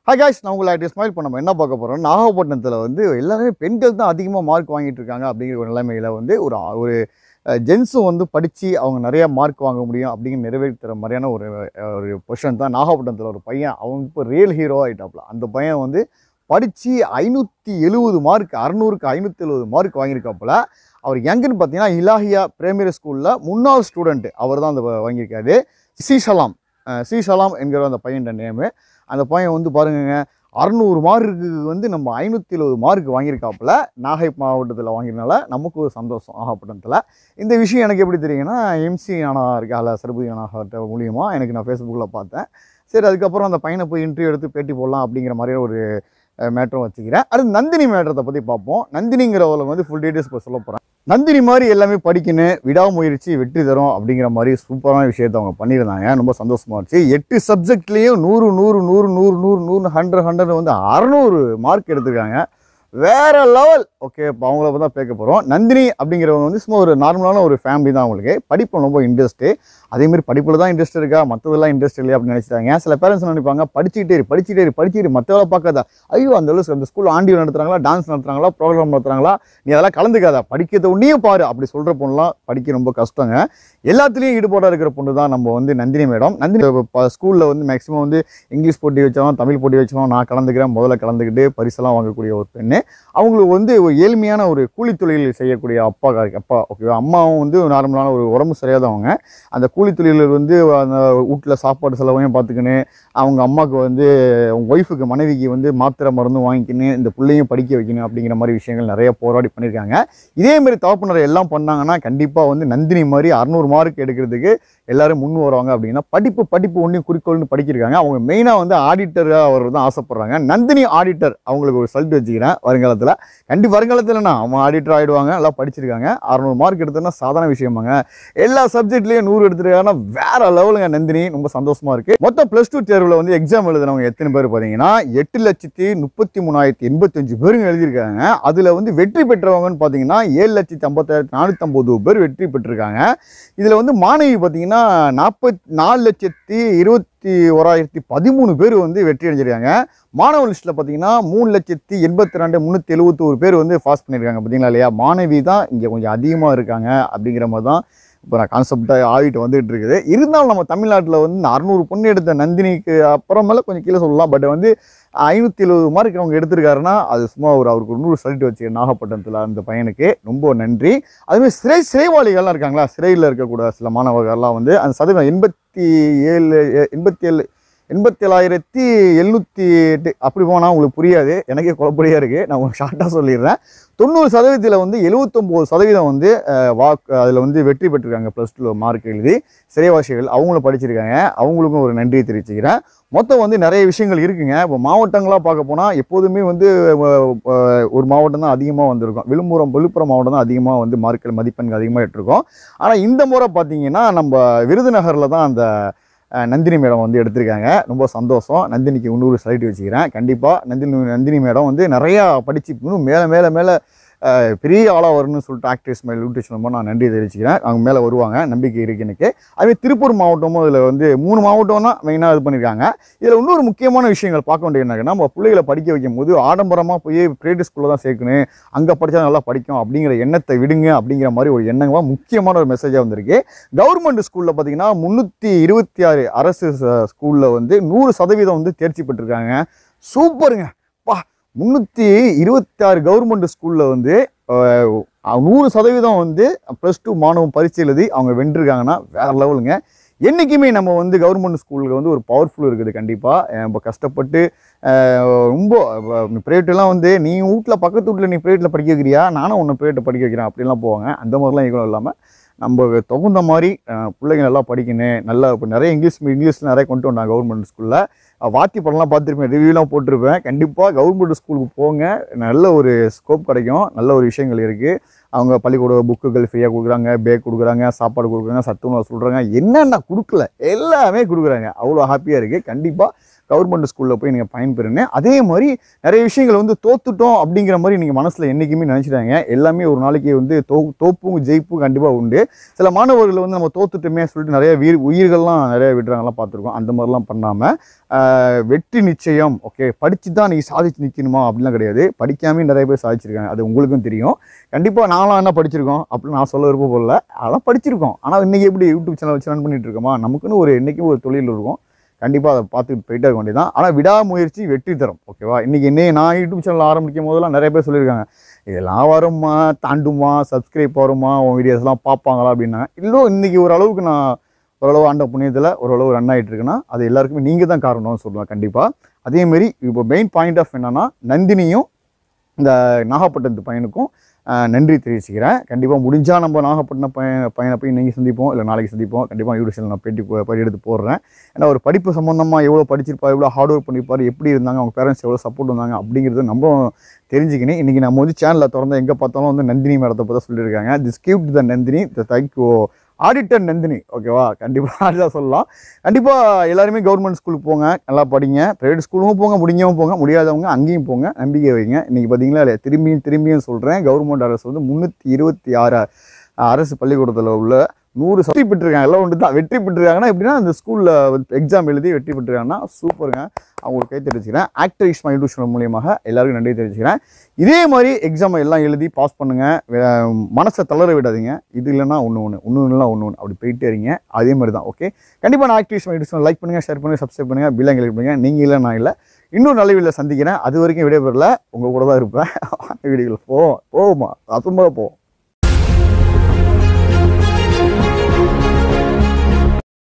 hi guys நான் உங்களை active smile இப்போ நம்ம என்ன பார்க்க போகிறோம் நாகப்பட்டினத்தில் வந்து எல்லாருமே பெண்கள் தான் அதிகமாக மார்க் வாங்கிட்டு இருக்காங்க அப்படிங்கிற ஒரு நிலைமையில் வந்து ஒரு ஒரு ஜென்ஸும் வந்து படித்து அவங்க நிறையா மார்க் வாங்க முடியும் அப்படிங்கிற நிறைவேற்றுற மாதிரியான ஒரு அஹ், ஒரு பொசிஷன் தான் நாகப்பட்டினத்தில் ஒரு பையன் அவன் இப்போ ரியல் ஹீரோ ஆகிட்டாப்ல அந்த பையன் வந்து படித்து ஐநூற்றி எழுபது மார்க் அறநூறுக்கு ஐநூற்றி எழுபது மார்க் வாங்கியிருக்காப்புல அவர் எங்கன்னு பார்த்தீங்கன்னா இலாஹியா பிரைமரி ஸ்கூலில் முன்னாள் ஸ்டூடெண்ட் அவர் தான் அந்த வாங்கியிருக்காரு சீஷலாம் சீஷலாம் என்கிற அந்த பையன் நேமு அந்த பையன் வந்து பாருங்கங்க அறநூறு மார்க்கு வந்து நம்ம ஐநூற்றி எழுபது மார்க் வாங்கியிருக்காப்புல நாகை மாவட்டத்தில் வாங்கினால நமக்கு ஒரு சந்தோஷம் நாகப்பட்டினத்தில் இந்த விஷயம் எனக்கு எப்படி தெரியுங்கன்னா எம்சி அண்ணா இருக்கால சரபதி அண்ணா மூலியமாக எனக்கு நான் ஃபேஸ்புக்கில் பார்த்தேன் சரி அதுக்கப்புறம் அந்த பையனை போய் இன்டர்வியூ எடுத்து பேட்டி போடலாம் அப்படிங்கிற மாதிரி ஒரு மேட்டரும் வச்சுக்கிறேன் அடுத்து நந்தினி மேட்டரை பற்றி பார்ப்போம் நந்தினிங்கிறவளை வந்து ஃபுல் டீட்டெயில்ஸ் இப்போ சொல்ல போகிறேன் நந்தினி மாதிரி எல்லாமே படிக்கணும் விடாமுயற்சி வெற்றி தரும் அப்படிங்கிற மாதிரி சூப்பரான விஷயத்தை அவங்க பண்ணியிருந்தாங்க ரொம்ப சந்தோஷமா இருந்துச்சு எட்டு சப்ஜெக்ட்லேயும் நூறு நூறு நூறு நூறு நூறு நூறு ஹண்ட்ரட் ஹண்ட்ரட் வந்து அறநூறு மார்க் எடுத்திருக்காங்க வேற லெவல் ஓகே இப்போ அவங்கள தான் பேக்க போகிறோம் நந்தினி அப்படிங்கிறவங்க வந்து சும்மா ஒரு நார்மலான ஒரு ஃபேமிலி தான் அவங்களுக்கு படிப்பு ரொம்ப இன்ட்ரெஸ்ட்டு அதேமாதிரி படிப்பில் தான் இன்ட்ரெஸ்ட் இருக்கா மற்றதெல்லாம் இன்ட்ரெஸ்ட் இல்லையா அப்படின்னு நினச்சிட்டாங்க சில பேரண்ட்ஸ் நினைப்பாங்க படிச்சுக்கிட்டே இரு படிச்சுக்கிட்டே இரு படிச்சுட்டு இரு, மற்ற வேலை பார்க்காத ஐயோ அந்த அளவுக்கு அந்த ஸ்கூல் ஆண்டியோ நடத்துறாங்களா டான்ஸ் நடத்துறாங்களா ப்ரோக்ராம் நடத்துறாங்களா நீ அதெல்லாம் கலந்துக்காத படிக்கிறத உன்னையும் பாரு அப்படி சொல்கிற பொண்ணுலாம் படிக்க ரொம்ப கஷ்டங்க எல்லாத்துலேயும் ஈடுபாடாக இருக்கிற பொண்ணு தான் நம்ம வந்து நந்தினி மேடம் நந்தினி ஸ்கூலில் வந்து மேக்ஸிமம் வந்து இங்கிலீஷ் போட்டி வச்சாலும் தமிழ் போட்டி வச்சாலும் நான் கலந்துக்கிறேன் முதல்ல கலந்துக்கிட்டு பரிசெல்லாம் வாங்கக்கூடிய ஒரு பெண்ணு அவங்களுக்கு வந்து ஒரு ஏழ்மையான ஒரு கூலி தொழில் செய்யக்கூடிய அப்பா அப்பா ஓகேவா அம்மாவும் வந்து நார்மலான ஒரு உடம்பு சரியாதவங்க அந்த கூலி தொழிலில் வந்து அந்த வீட்டில் சாப்பாடு செலவையும் பார்த்துக்கின்னு அவங்க அம்மாவுக்கு வந்து அவங்க ஒய்ஃபுக்கு மனைவிக்கு வந்து மாத்திரை மருந்தும் வாங்கிக்கின்னு இந்த பிள்ளையும் படிக்க வைக்கணும் அப்படிங்கிற மாதிரி விஷயங்கள் நிறைய போராடி பண்ணியிருக்காங்க இதே மாதிரி தகப்பனர் எல்லாம் பண்ணாங்கன்னா கண்டிப்பாக வந்து நந்தினி மாதிரி அறநூறு மார்க் எடுக்கிறதுக்கு எல்லாரும் முன் வருவாங்க அப்படின்னா படிப்பு படிப்பு ஒன்றையும் குறிக்கோள்னு படிக்கிருக்காங்க அவங்க மெயினாக வந்து ஆடிட்டராக அவர் தான் ஆசைப்படுறாங்க நந்தினி ஆடிட்டர் அவங்களுக்கு ஒரு சல்ட் வச்சுக்கிறேன் வருங்காலத்தில் கண்டிப்பாக வருங்காலத்தில்னா அவங்க ஆடிட்டர் ஆகிடுவாங்க நல்லா படிச்சிருக்காங்க அறநூறு மார்க் எடுத்தோன்னா சாதாரண விஷயமாங்க எல்லா சப்ஜெக்ட்லேயும் நூறு எடுத்துருக்காங்கன்னா வேற லெவலுங்க நந்தினி ரொம்ப சந்தோஷமா இருக்கு மொத்தம் ப்ளஸ் டூ தேர்வில் வந்து எக்ஸாம் எழுதுனவங்க எத்தனை பேர் பார்த்தீங்கன்னா எட்டு லட்சத்தி முப்பத்தி மூணாயிரத்தி எண்பத்தஞ்சு பேருங்க எழுதியிருக்காங்க அதில் வந்து வெற்றி பெற்றவங்கன்னு பார்த்தீங்கன்னா ஏழு லட்சத்தி ஐம்பத்தாயிரத்தி நானூற்றம்பது பேர் வெற்றி பெற்றிருக்காங்க இதில் வந்து மாணவி பார்த்தீங்கன்னா நாற்பத்தி நாலு லட்சத்தி இருபத்தி ஓராயிரத்தி பதிமூணு பேர் வந்து வெற்றி அடைஞ்சிருக்காங்க மாணவ லிஸ்ட்டில் பார்த்தீங்கன்னா மூணு லட்சத்தி எண்பத்தி ரெண்டு முந்நூற்றி எழுபத்தோரு பேர் வந்து பாஸ் பண்ணியிருக்காங்க பார்த்தீங்களா இல்லையா மாணவி தான் இங்கே கொஞ்சம் அதிகமாக இருக்காங்க அப்படிங்கிற மாதிரி தான் இப்போ நான் கான்செப்டாக ஆகிட்டு வந்துட்டு இருக்குது இருந்தாலும் நம்ம தமிழ்நாட்டில் வந்து அறுநூறு பொண்ணு எடுத்த நந்தினிக்கு அப்புறமேல கொஞ்சம் கீழே சொல்லலாம் பட் வந்து ஐநூற்றி எழுபது மார்க் அவங்க எடுத்திருக்காருன்னா அது சும்மா ஒரு அவருக்கு ஒரு நூறு சல்ட் வச்சு நாகப்பட்டினத்தில் அந்த பையனுக்கு ரொம்ப நன்றி அதுமாதிரி சிறை சிறைவாளிகள்லாம் இருக்காங்களா சிறையில் இருக்கக்கூட சில மாணவர்கள்லாம் வந்து அந்த சதவீதம் எண்பத்தி ஏழு எண்பத்தி ஏழு எண்பத்தி ஏழாயிரத்தி எழுநூற்றி எட்டு அப்படி போனால் உங்களுக்கு புரியாது எனக்கே குழப்படியாக இருக்குது நான் உங்களுக்கு ஷார்ட்டாக சொல்லிடுறேன் தொண்ணூறு சதவீதத்தில் வந்து எழுபத்தொம்போது சதவீதம் வந்து அஹ், வாக்கு அதில் வந்து வெற்றி பெற்றிருக்காங்க ப்ளஸ் டூ மார்க் எழுதி சிறைவாசிகள் அவங்களும் படிச்சிருக்காங்க அவங்களுக்கும் ஒரு நன்றியை தெரிவிச்சுக்கிறேன் மொத்தம் வந்து நிறைய விஷயங்கள் இருக்குங்க இப்போ மாவட்டங்களாக பார்க்க போனால் எப்போதுமே வந்து அஹ், அஹ், ஒரு மாவட்டம் தான் அதிகமாக வந்திருக்கும் விழுப்புரம் விழுப்புரம் மாவட்டம் தான் அதிகமாக வந்து மார்க்கில் மதிப்பெண்கள் அதிகமாக எடுத்திருக்கோம் ஆனால் இந்த முறை பார்த்தீங்கன்னா நம்ம விருதுநகரில் தான் அந்த அஹ், நந்தினி மேடம் வந்து எடுத்திருக்காங்க ரொம்ப சந்தோஷம் நந்தினிக்கு இன்னொரு சைட் வச்சுக்கிறேன் கண்டிப்பாக நந்தினி நந்தினி மேடம் வந்து நிறையா படித்து இன்னும் மேலே மேலே மேலே அஹ், பெரிய ஆளாக வரணும்னு சொல்லிட்டு ஆக்டிவ்ஸ் மேல் யூடியூப் மூலமாக நான் நன்றி தெரிவிச்சுக்கிறேன் அவங்க மேலே வருவாங்க நம்பிக்கை இருக்கு எனக்கு அதுவே திருப்பூர் மாவட்டமும் இதில் வந்து மூணு மாவட்டம் தான் மெயினாக இது பண்ணியிருக்காங்க இதில் இன்னொரு முக்கியமான விஷயங்கள் பார்க்க வேண்டியது என்னன்னா நம்ம பிள்ளைகளை படிக்க வைக்கும் போது ஆடம்பரமாக போய் பிரைவேட் ஸ்கூலில் தான் சேர்க்கணும் அங்கே படித்தா நல்லா படிக்கும் அப்படிங்கிற எண்ணத்தை விடுங்க அப்படிங்கிற மாதிரி ஒரு எண்ணமாக முக்கியமான ஒரு மெசேஜாக வந்திருக்கு கவர்மெண்ட் ஸ்கூலில் பார்த்தீங்கன்னா முந்நூற்றி இருபத்தி ஆறு அரசு ஸ்கூலில் வந்து நூறு சதவீதம் வந்து தேர்ச்சி பெற்றிருக்காங்க சூப்பருங்க பா முந்நூற்றி இருபத்தாறு கவர்மெண்ட் ஸ்கூலில் வந்து அஹ், நூறு சதவீதம் வந்து ப்ளஸ் டூ மாணவன் பரீட்சை எழுதி அவங்க வென்றிருக்காங்கன்னா வேற லெவலுங்க என்றைக்குமே நம்ம வந்து கவர்மெண்ட் ஸ்கூலுக்கு வந்து ஒரு பவர்ஃபுல் இருக்குது கண்டிப்பாக நம்ம கஷ்டப்பட்டு அஹ், ரொம்ப ப்ரைவேட்டெல்லாம் வந்து நீ வீட்டில் பக்கத்து வீட்டில் நீ ப்ரைவேட்டில் படிக்க வைக்கிறியா நானும் உன்னை ப்ரைவேட்டை படிக்க வைக்கிறேன் அப்படிலாம் போவாங்க அந்த மாதிரிலாம் எங்களும் இல்லாமல் நம்ம தகுந்த மாதிரி அஹ், பிள்ளைங்க நல்லா படிக்கணும் நல்லா இப்போ நிறைய இங்கிலீஷ் இங்கிலீஷ் நிறைய கொண்டு வந்தாங்க கவர்மெண்ட் ஸ்கூலில் வாத்தி படம்லாம் பார்த்துருப்பேன் ரிவ்யூலாம் போட்டிருப்பேன் கண்டிப்பாக கவர்மெண்ட் ஸ்கூலுக்கு போங்க நல்ல ஒரு ஸ்கோப் கிடைக்கும் நல்ல ஒரு விஷயங்கள் இருக்குது அவங்க பள்ளிக்கூட புக்குகள் ஃப்ரீயாக கொடுக்குறாங்க பேக் கொடுக்குறாங்க சாப்பாடு கொடுக்குறாங்க சத்துணவு சொல்கிறாங்க என்னென்ன கொடுக்கல எல்லாமே கொடுக்குறாங்க அவ்வளோ ஹாப்பியாக இருக்குது கண்டிப்பாக கவர்மெண்ட் ஸ்கூலில் போய் நீங்கள் பயன்பெறுங்க அதே மாதிரி நிறைய விஷயங்கள் வந்து தோத்துட்டோம் அப்படிங்கிற மாதிரி நீங்கள் மனசில் என்றைக்குமே நினச்சிட்டாங்க எல்லாமே ஒரு நாளைக்கு வந்து தோ தோப்பும் ஜெயிப்பும் கண்டிப்பாக உண்டு சில மாணவர்கள் வந்து நம்ம தோத்துட்டோமே சொல்லிட்டு நிறைய வீர் உயிர்கள்லாம் நிறைய விடுறாங்கலாம் பார்த்துருக்கோம் அந்த மாதிரிலாம் பண்ணாமல் வெற்றி நிச்சயம் ஓகே படித்து தான் நீங்கள் சாதிச்சு நிற்கணுமா அப்படிலாம் கிடையாது படிக்காமே நிறைய பேர் சாதிச்சிருக்காங்க அது உங்களுக்கும் தெரியும் கண்டிப்பாக நான்லாம் என்ன படிச்சிருக்கோம் அப்படின்னு நான் சொல்ல விருப்பம் போடல அதெல்லாம் படிச்சிருக்கோம் ஆனால் இன்றைக்கி எப்படி யூடியூப் சேனல் வச்சு ரன் பண்ணிட்டு இருக்கோமா நமக்குன்னு ஒரு என்றைக்கும் ஒரு தொழில் இருக்கும் கண்டிப்பாக அதை பார்த்துட்டு போயிட்டே இருக்க வேண்டியதான் ஆனால் விடாமுயற்சி வெற்றி தரும் ஓகேவா இன்றைக்கி என்ன நான் யூடியூப் சேனல் ஆரம்பிக்கும் போதெல்லாம் நிறைய பேர் சொல்லியிருக்காங்க இதெல்லாம் வருமா தாண்டுமா சப்ஸ்கிரைப் வருமா உன் வீடியோஸ்லாம் பார்ப்பாங்களா அப்படின்னாங்க இல்லை இன்றைக்கி ஓரளவுக்கு நான் ஓரளவு ஆண்ட புண்ணியத்தில் ஓரளவு ரன் ஆகிட்டு இருக்குன்னா அது எல்லாருக்குமே நீங்கள் தான் காரணம்னு சொல்லுவேன் கண்டிப்பாக அதேமாரி இப்போ மெயின் பாயிண்ட் ஆஃப் என்னன்னா நந்தினியும் இந்த நாகப்பட்டினத்து பையனுக்கும் ஆஹ், நன்றி தெரிவிச்சுக்கிறேன் கண்டிப்பாக முடிஞ்சால் நம்ம நாகப்பட்டினம் பையன் பையனை போய் நீங்கள் சந்திப்போம் இல்லை நாளைக்கு சந்திப்போம் கண்டிப்பாக யூடியூப் சேனல் நான் பேட்டி போ- படி எடுத்து போடுறேன் ஏன்னா ஒரு படிப்பு சம்மந்தமாக எவ்வளோ படிச்சிருப்பார் எவ்வளோ ஹார்ட் ஒர்க் பண்ணியிருப்பார் எப்படி இருந்தாங்க அவங்க பேரண்ட்ஸ் எவ்வளோ சப்போர்ட் வந்தாங்க அப்படிங்கிறது நம்ம தெரிஞ்சுக்கினேன் இன்றைக்கி நம்ம வந்து சேனலில் திறந்து எங்கே பார்த்தாலும் வந்து நந்தினி மேடத்தை பற்றி சொல்லியிருக்காங்க this cute the Nandini the thank you auditor Nandini ஓகேவா கண்டிப்பாக அதுதான் சொல்லலாம் கண்டிப்பாக எல்லாருமே கவர்மெண்ட் ஸ்கூலுக்கு போங்க நல்லா படிங்க ப்ரைவேட் ஸ்கூலுக்கும் போங்க முடிஞ்சவங்க போங்க முடியாதவங்க அங்கேயும் போங்க நம்பிக்கை வைங்க இன்றைக்கி பார்த்தீங்களா இல்லையா திரும்பியும் திரும்பியும் சொல்கிறேன் கவர்மெண்ட் அரசு வந்து முந்நூற்றி இருபத்தி ஆறு அரசு பள்ளிக்கூடத்தில் உள்ள நூறு வெற்றி பெற்றிருக்காங்க எல்லாம் ஒன்று தான் வெற்றி பெற்றிருக்காங்கன்னா எப்படின்னா அந்த ஸ்கூலில் எக்ஸாம் எழுதி வெற்றி பெற்றிருக்காங்கன்னா சூப்பருங்க அவங்களுக்கு கை தெரிவிச்சுக்கிறேன் ஆக்டர் இஸ்மா யூடியூப் சேனல் மூலியமாக எல்லாருக்கும் நன்றி தெரிவிச்சுக்கிறேன் இதே மாதிரி எக்ஸாம் எல்லாம் எழுதி பாஸ் பண்ணுங்கள் மனசை தளர விடாதீங்க இது இல்லைன்னா ஒன்று ஒன்று ஒன்று இல்லைனா ஒன்று ஒன்று அப்படி போயிட்டே இருங்க அதே மாதிரி தான் ஓகே கண்டிப்பாக நான் ஆக்டிவிஸ் யூடியூப் சேனல் லைக் பண்ணுங்கள் ஷேர் பண்ணுங்கள் சப்ஸ்கிரைப் பண்ணுங்கள் பில்லை கிளிக் பண்ணுங்கள் நீங்கள் இல்லை நான் இல்லை இன்னும் நல்ல வீடியோவில் சந்திக்கிறேன் அது வரைக்கும் விடைபெறல உங்கள் கூட தான் இருப்பேன் வீடியோவில் போவோம் போவோமா அசும்மா போவோம்